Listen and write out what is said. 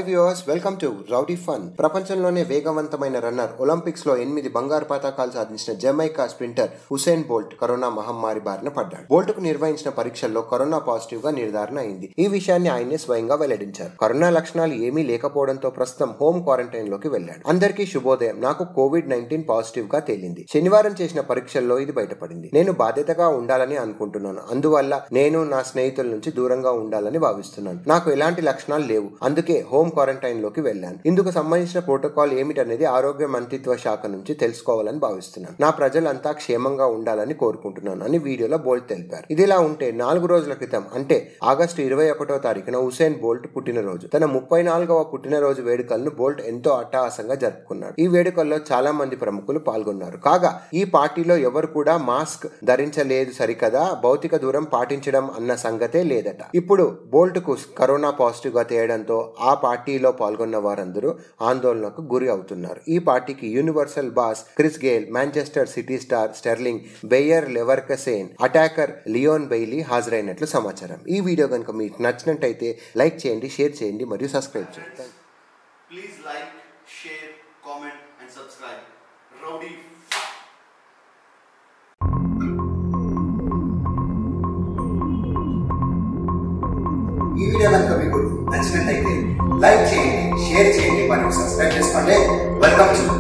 Viewers welcome to rowdy fun ప్రపంచంలోనే వేగవంతమైన runner Olympics లో ఎనిమిది బంగారు పతాకాలు సాధించిన Jamaica sprinter Usain Bolt corona మహమ్మారి బారిన పడ్డాడు బోల్ట్ కు నిర్వహించిన పరీక్షల్లో కరోనా పాజిటివ్ గా నిర్ధారణ అయింది ఈ విషయాన్ని ఆయనే స్వయంగా వెల్లడించారు కరోనా లక్షణాలు ఏమీ లేకపోవడంతో ప్రస్తుతం హోమ్ క్వారంటైన్ లోకి వెళ్ళాడు అందరికీ శుభోదయం నాకు కోవిడ్ నైన్టీన్ పాజిటివ్ గా తేలింది శనివారం చేసిన పరీక్షల్లో ఇది బయటపడింది నేను బాధ్యతగా ఉండాలని అనుకుంటున్నాను అందువల్ల నేను నా స్నేహితుల నుంచి దూరంగా ఉండాలని భావిస్తున్నాను నాకు ఎలాంటి లక్షణాలు లేవు అందుకే హోమ్ క్వారంటైన్ లోకి వెళ్ళాను ఇందుకు సంబంధించిన ప్రోటోకాల్ ఏమిటనేది ఆరోగ్య మంత్రిత్వ శాఖ నుంచి తెలుసుకోవాలని భావిస్తున్నాను నా ప్రజలంతా క్షేమంగా ఉండాలని కోరుకుంటున్నాను అని వీడియోలో బోల్ట్ తెలిపారు ఇదిలా ఉంటే నాలుగు రోజుల క్రితం అంటే ఆగస్టు ఇరవై ఒకటో తారీఖున హుసేన్ బోల్ట్ పుట్టినరోజు తన ముప్పై నాలుగవ పుట్టినరోజు వేడుకలను బోల్ట్ ఎంతో అట్టహాసంగా జరుపుకున్నాడు ఈ వేడుకల్లో చాలా మంది ప్రముఖులు పాల్గొన్నారు కాగా ఈ పార్టీలో ఎవరు కూడా మాస్క్ ధరించలేదు సరికదా భౌతిక దూరం పాటించడం అన్న సంగతే లేదట ఇప్పుడు బోల్ట్ కు కరోనా పాజిటివ్ గా తేయడంతో ఆ పార్టీలో పాల్గొన్న వారందరూ ఆందోళనకు గురి అవుతున్నారు ఈ పార్టీకి universal boss Chris Gayle Manchester City star Sterling Bayer Leverkusen attacker Leon Bailey హాజరైనట్లు సమాచారం ఈ వీడియో కనుక మీకు నచ్చినట్టయితే లైక్ చేయండి షేర్ చేయండి మరియు సబ్స్క్రైబ్ చేయండి Please like, share, comment, and subscribe. Rowdy ఈ వీడియో కనుక మీకు నచ్చినట్టయితే లైక్ చేయండి షేర్ చేయండి మరియు సబ్స్క్రైబ్ చేసుకోండి వెల్కమ్ టు